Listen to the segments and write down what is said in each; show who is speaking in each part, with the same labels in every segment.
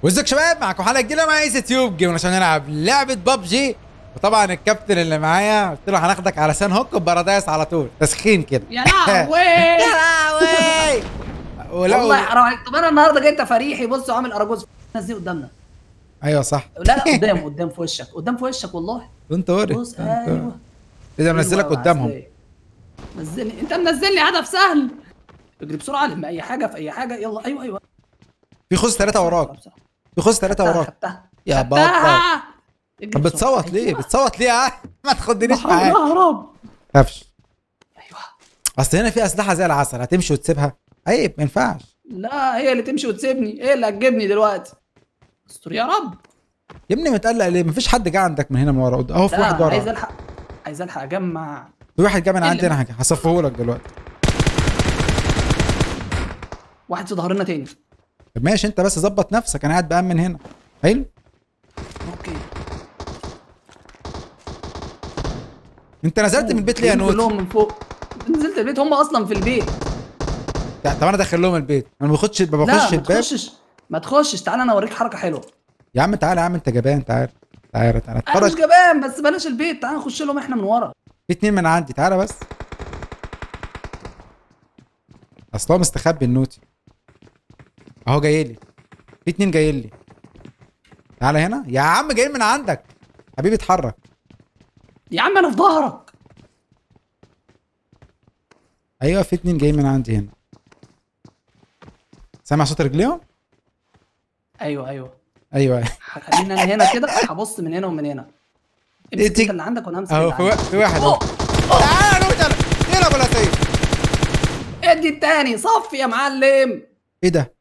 Speaker 1: وازيك شباب معاكم حلقه جديده مع ايس تيوب جيم عشان نلعب لعبه ببجي وطبعا الكابتن اللي معايا قلت له هناخدك على سان هوك ببارادايس على طول تسخين كده
Speaker 2: يا لهوي
Speaker 1: يا لهوي
Speaker 2: والله
Speaker 1: ولو
Speaker 2: حرام عليك. طب انا النهارده جيت فريحي بص عامل اراجوز نزل قدامنا
Speaker 1: ايوه صح
Speaker 2: لا لا قدام قدام في وشك قدام في وشك والله
Speaker 1: انت وري
Speaker 2: بص ايوه
Speaker 1: اذا منزلك
Speaker 2: أيوة،
Speaker 1: قدامهم
Speaker 2: عسلية. نزلني انت منزلني هدف سهل اجري بسرعه لما اي حاجه في اي حاجه يلا ايوه ايوه
Speaker 1: في خوذ ثلاثه وراك
Speaker 2: بسرعة.
Speaker 1: في خوذ ثلاثه
Speaker 2: خدتها،
Speaker 1: وراك
Speaker 2: خدتها.
Speaker 1: يا
Speaker 2: خدتها.
Speaker 1: بطل
Speaker 2: اجري
Speaker 1: طب
Speaker 2: بسرعة.
Speaker 1: بتصوت ليه
Speaker 2: أيوة.
Speaker 1: بتصوت ليه يا ما تاخدنيش
Speaker 2: بحاول
Speaker 1: معاك
Speaker 2: اهرب
Speaker 1: خافش
Speaker 2: ايوه
Speaker 1: اصل هنا في اسلحه زي العسل هتمشي وتسيبها عيب ما ينفعش
Speaker 2: لا هي اللي تمشي وتسيبني هي اللي هتجيبني دلوقتي استر يا رب
Speaker 1: يا ابني متقلق ليه مفيش حد جه عندك من هنا من ورا قد- اهو في
Speaker 2: لا
Speaker 1: واحد
Speaker 2: عايز
Speaker 1: ورا
Speaker 2: الحق عايز الحق اجمع
Speaker 1: في واحد جه من
Speaker 2: إيه
Speaker 1: عندي
Speaker 2: اللي-
Speaker 1: انا هصفه لك دلوقتي
Speaker 2: واحد في ظهرنا تاني
Speaker 1: طب ماشي انت بس ظبط نفسك انا قاعد بامن هنا حلو
Speaker 2: اوكي
Speaker 1: انت نزلت من البيت ليه يا نوت
Speaker 2: كلهم من فوق نزلت البيت هم اصلا في البيت
Speaker 1: لا، طب انا داخل لهم البيت انا ما باخدش ما
Speaker 2: لا
Speaker 1: بخش
Speaker 2: ما
Speaker 1: الباب
Speaker 2: تخشش ما تخشش تعالى انا اوريك حركه حلوه
Speaker 1: يا عم تعالى يا عم انت جبان تعالى تعالى تعالى
Speaker 2: انا مش
Speaker 1: اتفرج
Speaker 2: جبان بس بلاش البيت تعالى نخش لهم احنا من ورا
Speaker 1: في اتنين من عندي تعالى بس اصل هو مستخبي النوتي اهو جاي لي في اتنين جايين لي تعالى هنا يا عم جايين من عندك حبيبي اتحرك
Speaker 2: يا عم انا في ظهرك
Speaker 1: ايوه في اتنين جايين من عندي هنا سامع صوت رجليهم
Speaker 2: ايوه ايوه
Speaker 1: ايوه
Speaker 2: خليني انا هنا كده هبص من هنا ومن هنا
Speaker 1: إيه
Speaker 2: امسك
Speaker 1: تيجي-
Speaker 2: انت اللي عندك وانا همسك
Speaker 1: اهو
Speaker 2: اللي
Speaker 1: في, وا-
Speaker 2: عندي.
Speaker 1: في واحد اهو
Speaker 2: أوه،
Speaker 1: تعالى نوت يلا يلا ابو لطيف
Speaker 2: ادي التاني صفي يا معلم
Speaker 1: ايه ده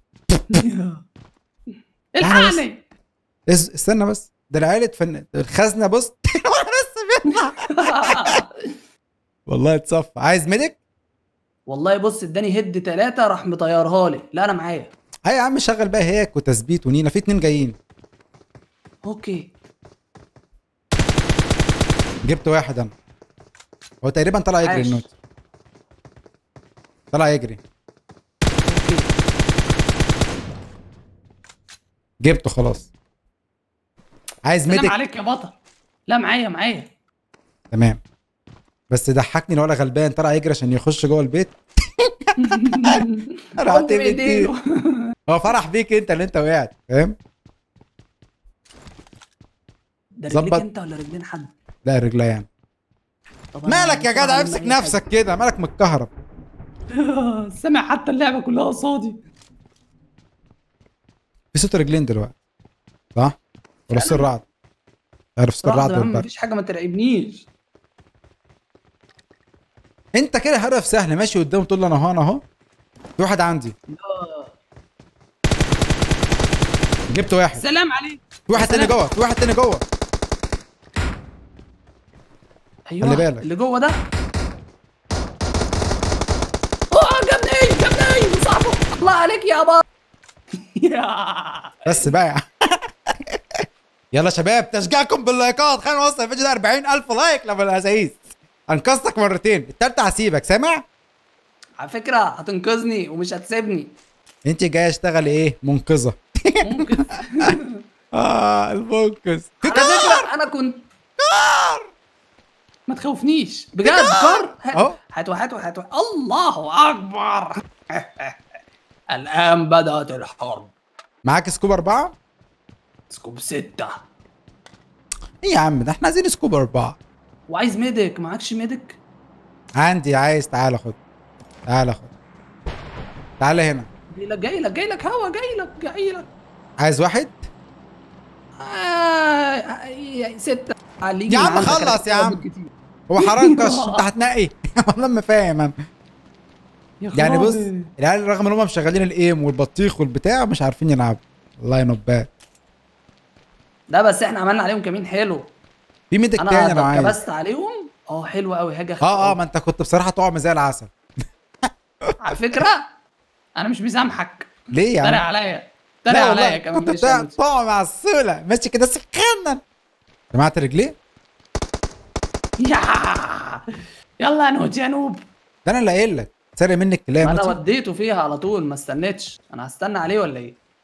Speaker 2: الحقني
Speaker 1: اس- استنى بس ده العيال فن الخزنه بص لسه بيطلع والله اتصفى عايز ميديك
Speaker 2: والله بص اداني هيد ثلاثة راح مطيرها لي لا انا معايا
Speaker 1: اي يا عم شغل بقى هيك وتثبيت ونينا في اتنين جايين
Speaker 2: اوكي
Speaker 1: جبت واحد انا هو تقريبا طلع يجري
Speaker 2: عاش.
Speaker 1: النوت طلع يجري
Speaker 2: اوكي
Speaker 1: جبته خلاص عايز
Speaker 2: سلام
Speaker 1: ميديك
Speaker 2: عليك يا بطل لا معايا معايا
Speaker 1: تمام بس ضحكني الولد غلبان طلع يجري عشان يخش جوه البيت راح
Speaker 2: قمت
Speaker 1: تبقى
Speaker 2: بإيديله.
Speaker 1: هو فرح بيك انت اللي انت وقعت فاهم
Speaker 2: ده رجليك
Speaker 1: ظبط.
Speaker 2: انت ولا رجلين حد
Speaker 1: لا رجليان
Speaker 2: طب أنا
Speaker 1: مالك يا
Speaker 2: بصراحة
Speaker 1: جدع
Speaker 2: لما
Speaker 1: امسك
Speaker 2: أي حاجة-
Speaker 1: نفسك كده مالك متكهرب
Speaker 2: سامع حتى اللعبه كلها قصادي
Speaker 1: في صوت رجلين دلوقتي صح ولا صوت الرعد عارف صوت الرعد
Speaker 2: صراحه
Speaker 1: والبرق
Speaker 2: مفيش حاجه ما ترعبنيش
Speaker 1: انت كده هدف سهل ماشي قدام تقول له انا اهو انا اهو في واحد عندي
Speaker 2: لا.
Speaker 1: جبت واحد
Speaker 2: سلام عليك
Speaker 1: في واحد تاني
Speaker 2: سلام.
Speaker 1: جوه في واحد تاني جوه
Speaker 2: ايوه
Speaker 1: خلي بالك.
Speaker 2: اللي جوه ده اه جابني جابني صاحبه الله عليك يا بابا
Speaker 1: بس بقى يا عم. يلا شباب تشجيعكم باللايكات خلينا نوصل الفيديو ده 40000 لايك لما العزايز انقذتك مرتين التالتة هسيبك سامع
Speaker 2: على فكره هتنقذني ومش هتسيبني
Speaker 1: انت جاي اشتغل ايه منقذه
Speaker 2: ممكن
Speaker 1: اه المنقذ في
Speaker 2: على
Speaker 1: كار
Speaker 2: فكره انا كنت ما تخوفنيش بجد كار
Speaker 1: أهو.
Speaker 2: هاتوا هاتوا هاتوا الله اكبر الان بدات الحرب
Speaker 1: معاك سكوب اربعة
Speaker 2: سكوب ستة
Speaker 1: ايه يا عم ده احنا عايزين سكوب اربعة
Speaker 2: وعايز ميديك معكش ميديك
Speaker 1: عندي عايز تعالى خد تعالى خد تعالى هنا
Speaker 2: جاي لك جاي لك جاي لك هوا جاي لك جاي لك
Speaker 1: عايز واحد
Speaker 2: آه ستة اللي يجي
Speaker 1: يا
Speaker 2: من
Speaker 1: عم
Speaker 2: عندك
Speaker 1: خلص يا
Speaker 2: هتبقى
Speaker 1: عم.
Speaker 2: بالكتير.
Speaker 1: هو حرنكش انت هتنقي والله ما فاهم انا
Speaker 2: يا
Speaker 1: يعني بص
Speaker 2: خرابي.
Speaker 1: العيال رغم ان هم مشغلين الايم والبطيخ والبتاع مش عارفين يلعبوا والله نبات
Speaker 2: لا بس احنا عملنا عليهم كمين حلو
Speaker 1: في ميدك تاني انا
Speaker 2: انا
Speaker 1: عايز
Speaker 2: كبست عليهم اه حلو قوي هاجي
Speaker 1: اه اه ما انت كنت بصراحه طعم زي العسل
Speaker 2: على فكره انا مش مسامحك
Speaker 1: ليه يا
Speaker 2: تريق
Speaker 1: عم
Speaker 2: عليا تريق
Speaker 1: لا
Speaker 2: عليا
Speaker 1: والله
Speaker 2: كمان
Speaker 1: كنت
Speaker 2: ماشي
Speaker 1: بتاع
Speaker 2: يا ماشي.
Speaker 1: طعم على السولة ماشي كده سخنا سمعت رجليه
Speaker 2: يا يلا يا نوت يا نوب
Speaker 1: ده انا اللي قايل لك سرق منك
Speaker 2: ما
Speaker 1: كلام
Speaker 2: انا وديته فيها على طول ما استنيتش انا هستنى عليه ولا ايه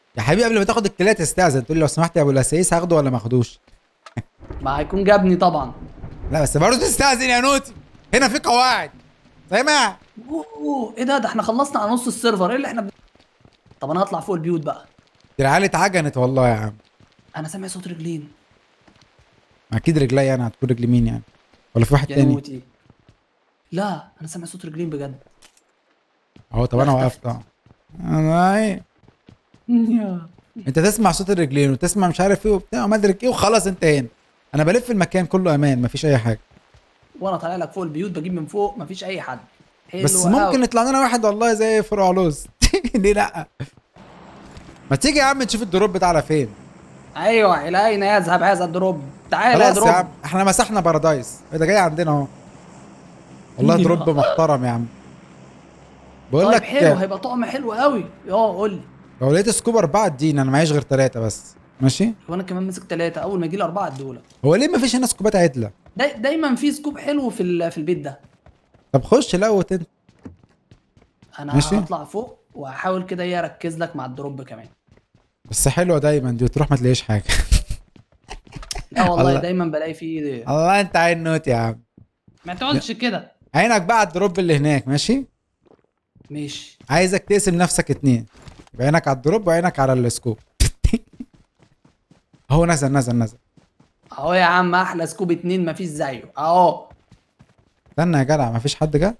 Speaker 1: يا حبيبي قبل ما تاخد الكليه تستاذن تقول لي لو سمحت يا ابو الاسايس هاخده ولا ما اخدوش
Speaker 2: ما هيكون جابني طبعا
Speaker 1: لا بس برضه تستاذن يا نوتي هنا في قواعد سامع
Speaker 2: اوه ايه ده ده احنا خلصنا على نص السيرفر ايه اللي احنا بن... طب انا هطلع فوق البيوت بقى
Speaker 1: العيال اتعجنت والله يا عم
Speaker 2: انا سامع صوت رجلين
Speaker 1: اكيد رجلي انا هتكون رجل مين يعني ولا في واحد
Speaker 2: يا
Speaker 1: تاني
Speaker 2: موتي لا انا سامع صوت رجلين بجد
Speaker 1: اهو طب انا
Speaker 2: لا،
Speaker 1: وقفت اه انا ايه انت تسمع صوت الرجلين وتسمع مش عارف ايه وبتاع وما ادري ايه وخلاص انت هنا انا بلف المكان كله امان مفيش اي حاجه
Speaker 2: وانا طالع لك فوق البيوت بجيب من فوق مفيش اي حد حلو
Speaker 1: بس
Speaker 2: أوي.
Speaker 1: ممكن يطلع لنا واحد والله زي فروع علوز ليه لا ما تيجي يا عم نشوف الدروب بتاعنا فين
Speaker 2: ايوه الى اين يذهب هذا الدروب تعال يا
Speaker 1: خلاص
Speaker 2: دروب
Speaker 1: يا عم احنا مسحنا بارادايس إيه ده جاي عندنا اهو والله
Speaker 2: يا.
Speaker 1: دروب محترم يا عم بقول
Speaker 2: طيب
Speaker 1: لك
Speaker 2: حلو هيبقى طقم حلو قوي اه قول لي
Speaker 1: لو لقيت سكوب اربعه اديني انا معيش غير ثلاثه بس ماشي
Speaker 2: وانا كمان مسك ثلاثه اول ما يجي لي اربعه ادولك
Speaker 1: هو ليه ما فيش هنا سكوبات عدله
Speaker 2: داي دايما في سكوب حلو في ال- في البيت ده
Speaker 1: طب خش لقوت انت
Speaker 2: انا
Speaker 1: ماشي.
Speaker 2: هطلع فوق وهحاول كده ايه اركز لك مع الدروب كمان
Speaker 1: بس حلوه دايما دي وتروح ما تلاقيش حاجه
Speaker 2: لا والله
Speaker 1: الله.
Speaker 2: دايما بلاقي فيه
Speaker 1: الله انت عين نوت يا عم
Speaker 2: ما تقولش كده
Speaker 1: عينك بقى على الدروب اللي هناك ماشي
Speaker 2: ماشي
Speaker 1: عايزك تقسم نفسك اتنين يبقى عينك على الدروب وعينك على السكوب هو نزل نزل نزل
Speaker 2: اهو يا عم احلى سكوب اتنين مفيش زيه اهو
Speaker 1: استنى يا جدع مفيش حد جه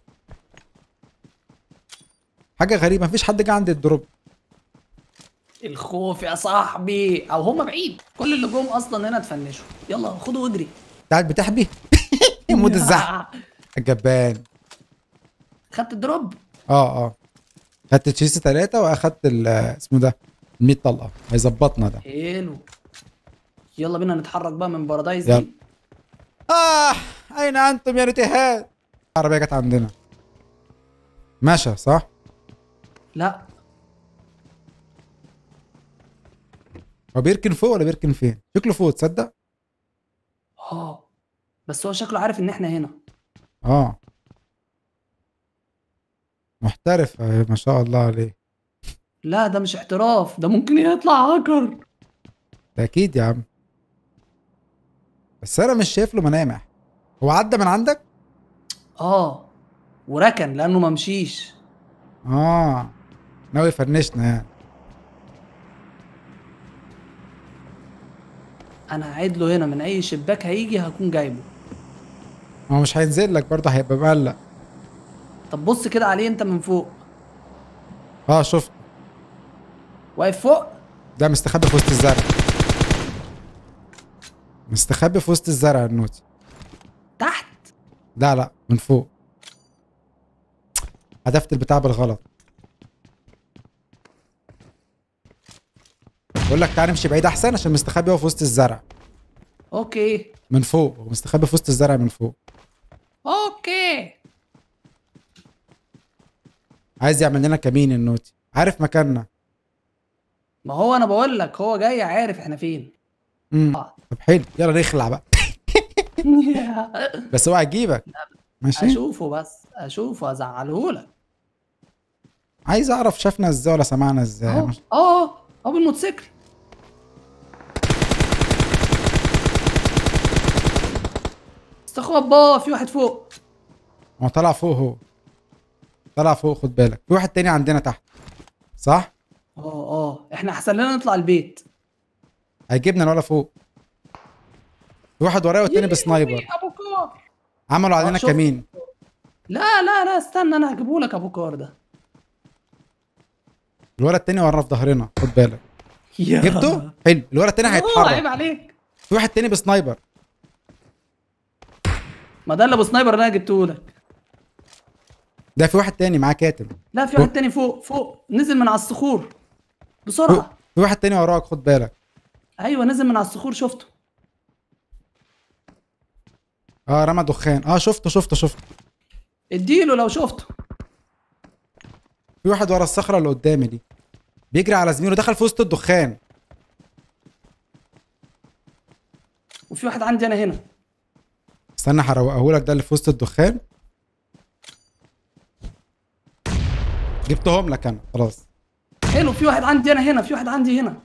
Speaker 1: حاجه غريبه مفيش حد جه عند الدروب
Speaker 2: الخوف يا صاحبي او هما بعيد كل اللي جم اصلا هنا اتفنشوا يلا خدوا واجري
Speaker 1: انت قاعد بتحبي مود الزحف الجبان
Speaker 2: خدت الدروب
Speaker 1: اه اه خدت تشيس ثلاثة واخدت ال- اسمه ده ال 100 طلقة هيظبطنا ده
Speaker 2: حلو يلا بينا نتحرك بقى من بارادايس
Speaker 1: يلا.
Speaker 2: دي
Speaker 1: اه اين انتم يا نتهاد العربية جت عندنا ماشى صح
Speaker 2: لا
Speaker 1: هو بيركن فوق ولا بيركن فين شكله فوق تصدق
Speaker 2: اه بس هو شكله عارف ان احنا هنا
Speaker 1: اه محترف آه، ما شاء الله عليه
Speaker 2: لا ده مش احتراف ده ممكن يطلع هاكر
Speaker 1: ده اكيد يا عم بس انا مش شايف له ملامح هو عدى من عندك
Speaker 2: اه وركن لانه ما مشيش
Speaker 1: اه ناوي يفنشنا يعني
Speaker 2: انا قاعد له هنا من اي شباك هيجي هكون جايبه
Speaker 1: هو مش هينزل لك برضه هيبقى مقلق
Speaker 2: طب بص كده عليه انت من فوق
Speaker 1: اه شفت
Speaker 2: واقف فوق
Speaker 1: ده مستخبي في وسط الزرع مستخبي في وسط الزرع النوتي
Speaker 2: تحت
Speaker 1: لا لا من فوق هدفت البتاع بالغلط بقول لك تعالى نمشي بعيد احسن عشان مستخبي هو في وسط الزرع
Speaker 2: اوكي
Speaker 1: من فوق هو مستخبي في وسط الزرع من فوق
Speaker 2: اوكي
Speaker 1: عايز يعمل لنا كمين النوتي عارف مكاننا
Speaker 2: ما هو انا بقول لك هو جاي عارف احنا فين
Speaker 1: امم
Speaker 2: آه.
Speaker 1: طب حلو يلا نخلع بقى بس هو هيجيبك ماشي
Speaker 2: اشوفه بس اشوفه ازعله لك
Speaker 1: عايز اعرف شافنا ازاي ولا سمعنا ازاي
Speaker 2: اهو
Speaker 1: مش-
Speaker 2: اه اه بالموتوسيكل استخبى في واحد فوق
Speaker 1: هو طلع فوق هو طلع فوق خد بالك في واحد تاني عندنا تحت صح
Speaker 2: اه اه احنا احسن لنا نطلع البيت
Speaker 1: هيجيبنا ولا فوق في واحد ورايا والتاني بسنايبر
Speaker 2: ابو كار
Speaker 1: عملوا
Speaker 2: آه،
Speaker 1: علينا
Speaker 2: شفت.
Speaker 1: كمين
Speaker 2: لا لا لا استنى انا هجيبه لك ابو كار ده
Speaker 1: الولد التاني وراه في ظهرنا خد بالك
Speaker 2: يا
Speaker 1: جبته حلو الولد التاني
Speaker 2: اه عيب
Speaker 1: هيتحرك
Speaker 2: عليك
Speaker 1: في واحد تاني بسنايبر
Speaker 2: ما ده اللي ابو سنايبر اللي انا جبته لك
Speaker 1: ده في واحد تاني معاه كاتب
Speaker 2: لا في واحد تاني فوق فوق نزل من على الصخور
Speaker 1: فوق.
Speaker 2: بسرعه
Speaker 1: في واحد تاني وراك خد بالك
Speaker 2: ايوه نزل من على الصخور شفته
Speaker 1: اه رمى دخان اه شفته شفته شفته
Speaker 2: اديله لو شفته
Speaker 1: في واحد ورا الصخره اللي قدامي دي بيجري على زميله دخل في وسط الدخان
Speaker 2: وفي واحد عندي انا هنا
Speaker 1: استنى هروقه لك ده اللي في وسط الدخان جبتهم لك انا خلاص
Speaker 2: حلو في واحد عندي انا هنا في واحد عندي هنا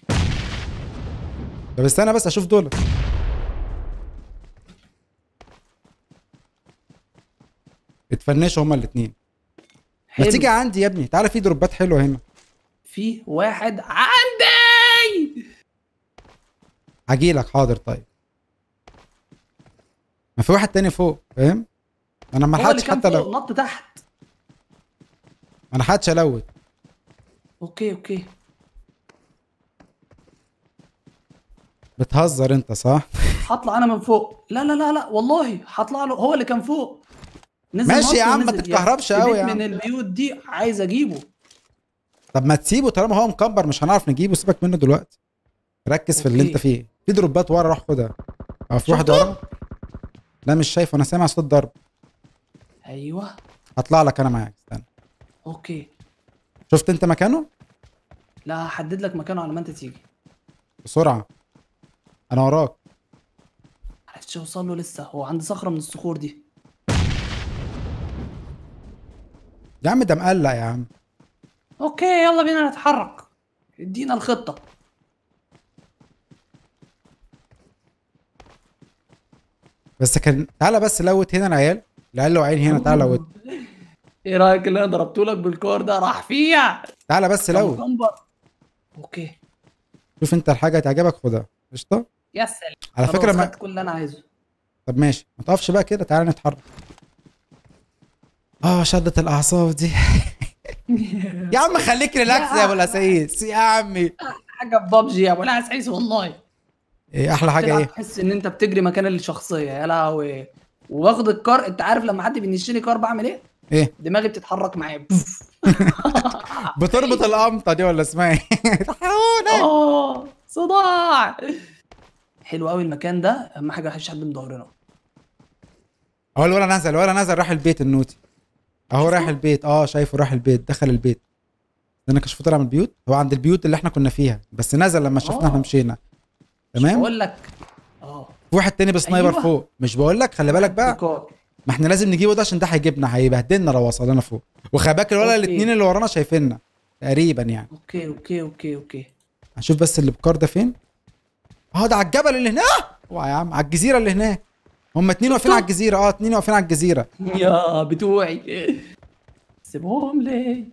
Speaker 1: طب استنى بس اشوف دول اتفنشوا هما الاثنين ما
Speaker 2: حلو.
Speaker 1: تيجي عندي يا ابني تعالى في دروبات حلوه هنا
Speaker 2: في واحد عندي
Speaker 1: هجيلك حاضر طيب ما في واحد تاني فوق فاهم انا ما
Speaker 2: هو اللي
Speaker 1: لحقتش
Speaker 2: كان
Speaker 1: حتى
Speaker 2: فوق
Speaker 1: لو
Speaker 2: نط تحت
Speaker 1: ما لحقتش الوت
Speaker 2: اوكي اوكي
Speaker 1: بتهزر انت صح
Speaker 2: هطلع انا من فوق لا لا لا لا والله هطلع له هو اللي كان فوق نزل
Speaker 1: ماشي
Speaker 2: نط
Speaker 1: يا عم، ما
Speaker 2: ونزل.
Speaker 1: تتكهربش
Speaker 2: في
Speaker 1: قوي
Speaker 2: بيت
Speaker 1: يا عم.
Speaker 2: من البيوت دي عايز اجيبه
Speaker 1: طب ما تسيبه طالما هو مكبر مش هنعرف نجيبه سيبك منه دلوقتي ركز في اللي
Speaker 2: أوكي.
Speaker 1: انت فيه في دروبات ورا روح خدها اه في واحد
Speaker 2: شفته؟
Speaker 1: ورا لا مش شايفه انا سامع صوت ضرب
Speaker 2: ايوه
Speaker 1: هطلع لك انا معاك استنى
Speaker 2: اوكي
Speaker 1: شفت انت مكانه
Speaker 2: لا هحدد لك مكانه على ما انت تيجي
Speaker 1: بسرعه انا وراك
Speaker 2: معرفتش اوصل له لسه هو عند صخره من الصخور دي
Speaker 1: يا عم ده مقلق يا عم
Speaker 2: اوكي يلا بينا نتحرك ادينا الخطه
Speaker 1: بس كان تعالى بس لوت هنا العيال العيال لو عين هنا تعالى لوت
Speaker 2: ايه رايك اللي انا ضربته لك بالكور ده راح فيها
Speaker 1: تعالى بس
Speaker 2: كان
Speaker 1: لوت
Speaker 2: مكمبر. اوكي
Speaker 1: شوف انت الحاجه تعجبك خدها قشطه
Speaker 2: يا سلام
Speaker 1: على
Speaker 2: خلاص،
Speaker 1: فكره ما
Speaker 2: خدت كل اللي انا عايزه
Speaker 1: طب ماشي ما تقفش بقى كده تعالى نتحرك اه شدت الاعصاب دي يا عم خليك ريلاكس يا ابو الاسايس يا عمي
Speaker 2: حاجه في بابجي يا ابو العسيس والله
Speaker 1: ايه احلى حاجه
Speaker 2: تلعب
Speaker 1: ايه
Speaker 2: تحس ان انت بتجري مكان الشخصيه يا لهوي واخد الكار انت عارف لما حد بينشني كار بعمل ايه
Speaker 1: ايه
Speaker 2: دماغي بتتحرك معاه
Speaker 1: بتربط القمطه دي ولا اسمها ايه طاحونة.
Speaker 2: اه صداع حلو قوي المكان ده اهم حاجه مفيش حد من ظهرنا
Speaker 1: اهو الولا نزل الولا نزل راح البيت النوتي اهو رايح البيت اه شايفه راح البيت دخل البيت انا كشفه طلع من البيوت هو عند البيوت اللي احنا كنا فيها بس نزل لما شفنا
Speaker 2: آه.
Speaker 1: احنا مشينا تمام
Speaker 2: بقول لك اه
Speaker 1: في واحد تاني بسنايبر
Speaker 2: أيوة.
Speaker 1: فوق مش بقول لك خلي بالك بقى
Speaker 2: ديكور.
Speaker 1: ما احنا لازم نجيبه ده عشان ده هيجيبنا هيبهدلنا لو وصل لنا فوق وخلي بالك الولا
Speaker 2: أوكي.
Speaker 1: الاثنين اللي ورانا شايفيننا تقريبا يعني
Speaker 2: اوكي اوكي اوكي اوكي
Speaker 1: هنشوف بس اللي بكار ده فين اه ده على الجبل اللي هناك اوعى يا عم على الجزيره اللي هناك هم اتنين واقفين
Speaker 2: شفتوا؟
Speaker 1: على الجزيره اه اتنين واقفين على الجزيره
Speaker 2: يا بتوعي سيبهم لي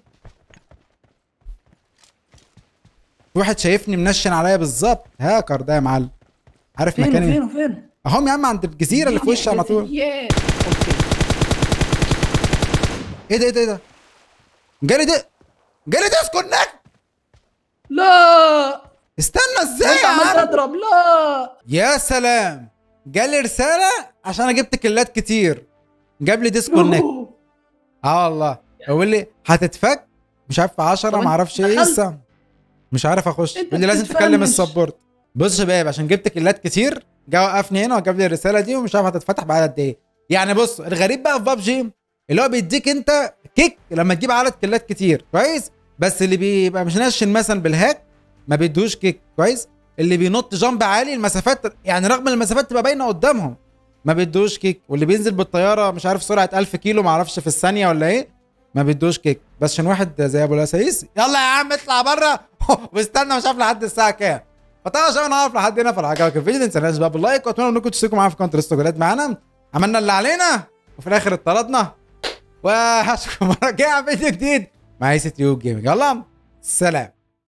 Speaker 1: في واحد شايفني منشن عليا بالظبط هاكر ده يا معلم عارف
Speaker 2: فين
Speaker 1: مكاني
Speaker 2: فين فين
Speaker 1: اهم يا عم عند الجزيره اللي في وشي على طول
Speaker 2: اوكي
Speaker 1: ايه ده ايه ده ايه ده جالي ده جالي ديسكونكت
Speaker 2: لا
Speaker 1: استنى ازاي
Speaker 2: انت
Speaker 1: يا
Speaker 2: عمال
Speaker 1: عم
Speaker 2: تضرب لا
Speaker 1: يا سلام جالي رساله عشان انا جبت كلات كتير جاب لي ديسكونكت اه والله يقول لي هتتفك مش عارف 10
Speaker 2: طب
Speaker 1: ما
Speaker 2: انت
Speaker 1: اعرفش ايه
Speaker 2: دخلت؟
Speaker 1: لسه مش عارف اخش
Speaker 2: انت
Speaker 1: يقول لي لازم
Speaker 2: بتتفنش.
Speaker 1: تكلم السبورت بص يا شباب عشان جبت كلات كتير جا وقفني هنا وجاب لي الرساله دي ومش عارف هتتفتح بعد قد ايه يعني بص الغريب بقى في بابجي اللي هو بيديك انت كيك لما تجيب عدد كلات كتير كويس بس اللي بيبقى مش ناشن مثلا بالهاك ما بيدوش كيك كويس اللي بينط جامب عالي المسافات يعني رغم ان المسافات تبقى باينه قدامهم ما بيدوش كيك واللي بينزل بالطياره مش عارف سرعه 1000 كيلو ما اعرفش في الثانيه ولا ايه ما بيدوش كيك بس عشان واحد زي ابو الاسايس يلا يا عم اطلع بره واستنى مش عارف لحد الساعه كام فطبعا عشان انا عارف لحد هنا فلو عجبك الفيديو ما تنساش بقى باللايك واتمنى انكم تشتركوا معانا في قناه الاستوديوهات معانا عملنا اللي علينا وفي الاخر اتطردنا وهشوفكم مره جايه على فيديو جديد مع ايس تيوب جيمنج يلا سلام